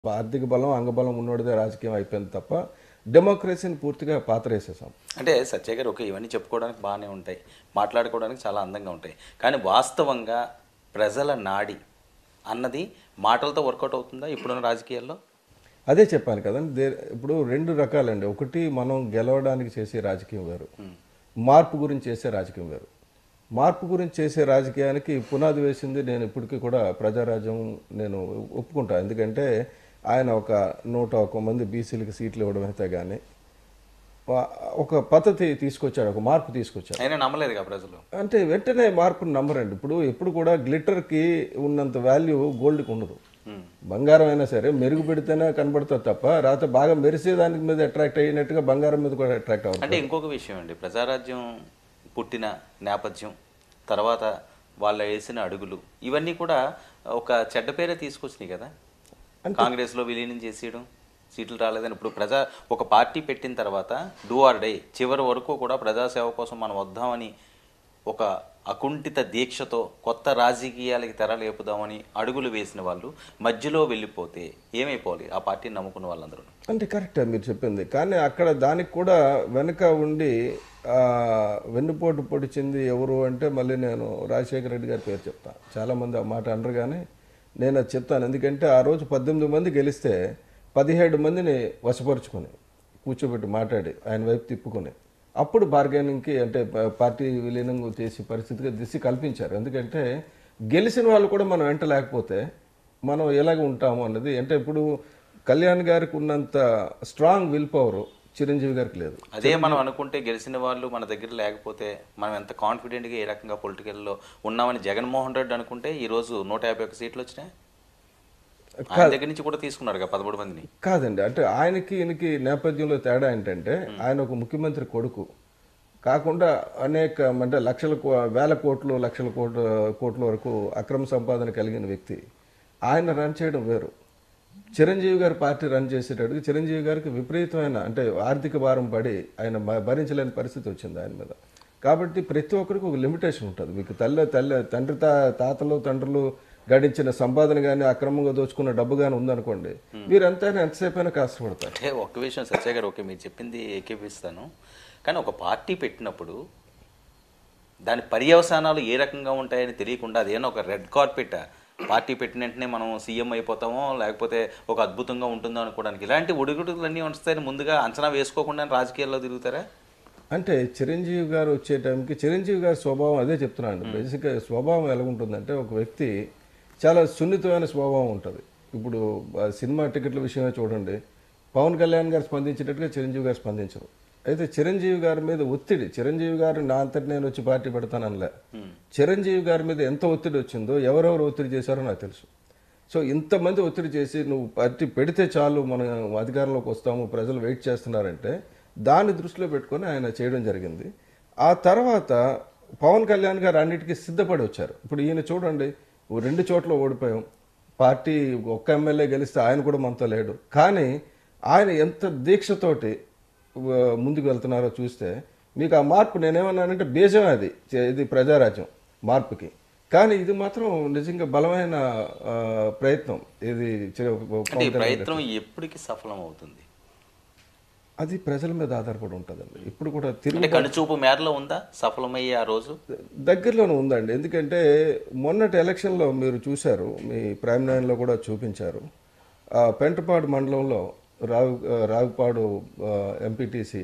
ఆర్థిక బలం అంగబలం ఉన్నోడిదే రాజకీయం అయిపోయింది తప్ప డెమోక్రసీని పూర్తిగా పాతరేసేసాం అంటే సత్య గారు ఓకే ఇవన్నీ చెప్పుకోవడానికి బాగానే ఉంటాయి మాట్లాడుకోవడానికి చాలా అందంగా ఉంటాయి కానీ వాస్తవంగా ప్రజల నాడి అన్నది మాటలతో వర్కౌట్ అవుతుందా ఇప్పుడున్న రాజకీయాల్లో అదే చెప్పాను కదండి దే ఇప్పుడు రెండు రకాలండి ఒకటి మనం గెలవడానికి చేసే రాజకీయం వేరు మార్పు గురించి చేసే రాజకీయం వేరు మార్పు గురించి చేసే రాజకీయానికి పునాది వేసింది నేను ఇప్పటికీ కూడా ప్రజారాజ్యం నేను ఒప్పుకుంటా ఎందుకంటే ఆయన ఒక నూట ఒక మంది బీసీలకి సీట్లు ఇవ్వడం అయితే కానీ ఒక పద్ధతి తీసుకొచ్చాడు ఒక మార్పు తీసుకొచ్చాడు అయినా నమ్మలేదుగా ప్రజలు అంటే వెంటనే మార్పుని నమ్మరండి ఇప్పుడు ఎప్పుడు కూడా గ్లిటర్కి ఉన్నంత వాల్యూ గోల్డ్కి ఉండదు బంగారం అయినా సరే మెరుగు పెడితేనే కనబడుతుంది తప్ప రాత బాగా మెరిసే దానికి మీద అట్రాక్ట్ అయినట్టుగా బంగారం మీద కూడా అట్రాక్ట్ అవ్వదు అంటే ఇంకొక విషయం అండి ప్రజారాజ్యం పుట్టిన నేపథ్యం తర్వాత వాళ్ళు వేసిన అడుగులు ఇవన్నీ కూడా ఒక చెడ్డ పేరే తీసుకొచ్చినాయి కదా కాంగ్రెస్లో విలీనం చేసేయడం సీట్లు రాలేదని ఇప్పుడు ప్రజా ఒక పార్టీ పెట్టిన తర్వాత డూ ఆర్ డై చివరి వరకు కూడా ప్రజాసేవ కోసం మనం వద్దామని ఒక అకుంఠిత దీక్షతో కొత్త రాజకీయాలకి తెరలేపుదామని అడుగులు వేసిన వాళ్ళు మధ్యలో వెళ్ళిపోతే ఏమైపోవాలి ఆ పార్టీని నమ్ముకున్న వాళ్ళందరూ అంటే కరెక్టే మీరు చెప్పింది కానీ అక్కడ దానికి కూడా వెనుక ఉండి ఆ, వెన్నుపోటు పొడిచింది ఎవరు అంటే మళ్ళీ నేను రాజశేఖర రెడ్డి గారి పేరు చెప్తాను చాలామంది ఆ మాట అనరు కానీ నేను అది చెప్తాను ఎందుకంటే ఆ రోజు పద్దెనిమిది మంది గెలిస్తే పదిహేడు మందిని వశపరుచుకొని కూర్చోబెట్టి మాట్లాడి ఆయన వైపు తిప్పుకొని అప్పుడు బార్గెనింగ్కి అంటే ప- పార్టీ విలీనం చేసే పరిస్థితిగా దిశ కల్పించారు ఎందుకంటే గెలిచిన వాళ్ళు కూడా మనం వెంట లేకపోతే మనం ఎలాగ ఉంటాము అన్నది అంటే ఇప్పుడు కళ్యాణ్ గారికి ఉన్నంత స్ట్రాంగ్ విల్ పవర్ చిరంజీవి గారికి లేదు అదే మనం అనుకుంటే గెలిచిన వాళ్ళు మన దగ్గర లేకపోతే మనం ఎంత కాన్ఫిడెంట్గా ఏ రకంగా పొలిటికల్లో ఉన్నామని జగన్మోహన్ రెడ్డి అనుకుంటే ఈ రోజు నూట యాభై ఒక్క సీట్లు వచ్చినాయి ఆయన దగ్గర నుంచి కూడా తీసుకున్నారు కదా పదమూడు మందిని కాదండి అంటే ఆయనకి ఈయనకి నేపథ్యంలో తేడా ఏంటంటే ఆయన ఒక ముఖ్యమంత్రి కొడుకు కాకుండా అనేక అంటే లక్షల కో- వేల కోట్లు లక్షల కోట్ల కోట్ల వరకు అక్రమ సంపాదన కలిగిన వ్యక్తి ఆయన రన్ చేయడం వేరు చిరంజీవి గారి పార్టీ రన్ చేసేటట్టుగా చిరంజీవి గారికి విపరీతమైన అంటే ఆర్థిక భారం పడి ఆయన భ- భరించలేని పరిస్థితి వచ్చింది ఆయన మీద కాబట్టి ప్రతి ఒక్కరికి ఒక లిమిటేషన్ ఉంటుంది మీకు తల్లి తల్లి తండ్రి తా తాతలు తండ్రులు గడించిన సంపాదన కానీ అక్రమంగా దోచుకున్న డబ్బు కానీ ఉందనుకోండి మీరు ఎంతైనా ఎంతసేపు అయినా కష్టపడతారు అంటే ఒక్క విషయం సత్య గారు ఓకే మీరు చెప్పింది ఏకీపిస్తాను కానీ ఒక పార్టీ పెట్టినప్పుడు దాని పర్యవసానాలు ఏ రకంగా ఉంటాయని తెలియకుండా అదేనా ఒక రెడ్ కార్పెట్ పార్టీ పెట్టిన వెంటనే మనం సీఎం అయిపోతామో లేకపోతే ఒక అద్భుతంగా ఉంటుందో అనుకోవడానికి ఇలాంటి ఒడిగుడులన్నీ వస్తాయని ముందుగా అంచనా వేసుకోకుండా రాజకీయాల్లో తిరుగుతారా అంటే చిరంజీవి గారు వచ్చే టైంకి చిరంజీవి గారి స్వభావం అదే చెప్తున్నాను బేసిక్గా స్వభావం ఎలా ఉంటుందంటే ఒక వ్యక్తి చాలా సున్నితమైన స్వభావం ఉంటుంది ఇప్పుడు ఆ సినిమా టికెట్ల విషయమే చూడండి పవన్ కళ్యాణ్ గారు స్పందించేటట్టుగా చిరంజీవి గారు స్పందించరు అయితే చిరంజీవి గారి మీద ఒత్తిడి చిరంజీవి గారు నా అంతటి నేను వచ్చి పార్టీ పెడతాననిలే చిరంజీవి గారి మీద ఎంత ఒత్తిడి వచ్చిందో ఎవరెవరు ఒత్తిడి చేశారో నాకు తెలుసు సో ఇంతమంది ఒత్తిడి చేసి నువ్వు పార్టీ పెడితే చాలు మనం అధికారంలోకి వస్తాము ప్రజలు వెయిట్ చేస్తున్నారంటే దాన్ని దృష్టిలో పెట్టుకొని ఆయన చేయడం జరిగింది ఆ తర్వాత పవన్ కళ్యాణ్ గారు అన్నిటికీ సిద్ధపడి వచ్చారు ఇప్పుడు ఈయన చూడండి ఓ రెండు చోట్ల ఓడిపోయాం పార్టీ ఒక్క ఎమ్మెల్యే గెలిస్తే ఆయన కూడా మనతో లేడు కానీ ఆయన ఎంత దీక్షతోటి ఆ, ముందుకు వెళ్తున్నారో చూస్తే మీకు ఆ మార్పు నేనేమన్నానంటే బీజం అది చే- ఇది ప్రజారాజ్యం మార్పుకి కానీ ఇది మాత్రం నిజంగా బలమైన ఆ, ప్రయత్నం ఇది చి- అంటే ఈ ప్రయత్నం ఎప్పటికి సఫలం అవుతుంది అది ప్రజల మీద ఆధారపడి ఉంటుందండి ఇప్పుడు కూడా తిరిగి అంటే కనుచూపు మేరలో ఉందా సఫలమయ్యే ఆ రోజు దగ్గరలోనే ఉందండి ఎందుకంటే మొన్నటి ఎలక్షన్లో మీరు చూశారు మీ ప్రైమ్ నైన్లో కూడా చూపించారు ఆ, పెంటపాడు మండలంలో రావు రావుపాడు ఎంపీటీసీ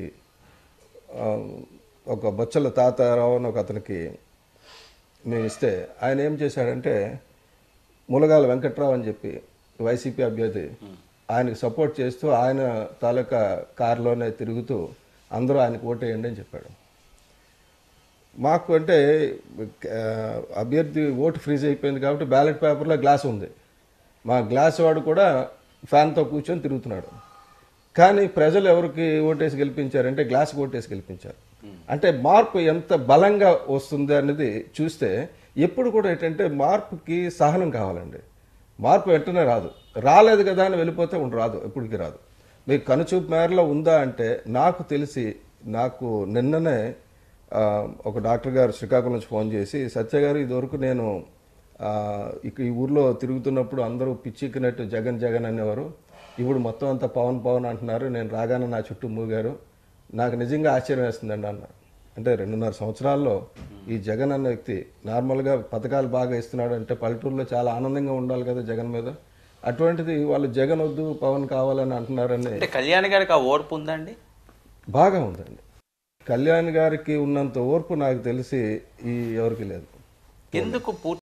ఒక బొచ్చల తాతారావు అని ఒక అతనికి మేము ఇస్తే ఆయన ఏం చేశాడంటే ములగాల వెంకట్రావు అని చెప్పి వైసీపీ అభ్యర్థి ఆయనకు సపోర్ట్ చేస్తూ ఆయన తాలూకా కారులోనే తిరుగుతూ అందరూ ఆయనకు ఓటేయండి అని చెప్పాడు మాకు అంటే ఆ, అభ్యర్థి ఓటు ఫ్రీజ్ అయిపోయింది కాబట్టి బ్యాలెట్ పేపర్లో గ్లాస్ ఉంది మా గ్లాస్ వాడు కూడా ఫ్యాన్తో కూర్చొని తిరుగుతున్నాడు కానీ ప్రజలు ఎవరికి ఓటేసి గెలిపించారంటే గ్లాస్ ఓటేసి గెలిపించారు అంటే మార్పు ఎంత బలంగా వస్తుంది అనేది చూస్తే ఎప్పుడు కూడా ఏంటంటే మార్పుకి సహనం కావాలండి మార్పు వెంటనే రాదు రాలేదు కదా అని వెళ్ళిపోతే ఉండి రాదు ఎప్పటికీ రాదు మీకు కనుచూపు మేరలో ఉందా అంటే నాకు తెలిసి నాకు నిన్ననే ఆ, ఒక డాక్టర్ గారు శ్రీకాకుళం నుంచి ఫోన్ చేసి సత్య గారు ఇదివరకు నేను ఆ, ఇక ఈ ఊర్లో తిరుగుతున్నప్పుడు అందరూ పిచ్చెక్కినట్టు జగన్ జగన్ అనేవారు ఇప్పుడు మొత్తం అంతా పవన్ పవన్ అంటున్నారు నేను రాగానే నా చుట్టూ మూగారు నాకు నిజంగా ఆశ్చర్యం వేస్తుందండి అన్న అంటే రెండున్నర సంవత్సరాల్లో ఈ జగన్ అన్న వ్యక్తి నార్మల్గా పథకాలు బాగా ఇస్తున్నాడు అంటే పల్లెటూరులో చాలా ఆనందంగా ఉండాలి కదా జగన్ మీద అటువంటిది వాళ్ళు జగన్ వద్దు పవన్ కావాలని అంటున్నారని అంటే కళ్యాణ్ గారికి ఆ ఓర్పు ఉందండి బాగా ఉందండి కళ్యాణ్ గారికి ఉన్నంత ఓర్పు నాకు తెలిసి ఈ ఎవరికి లేదు ఎందుకు పూర్తి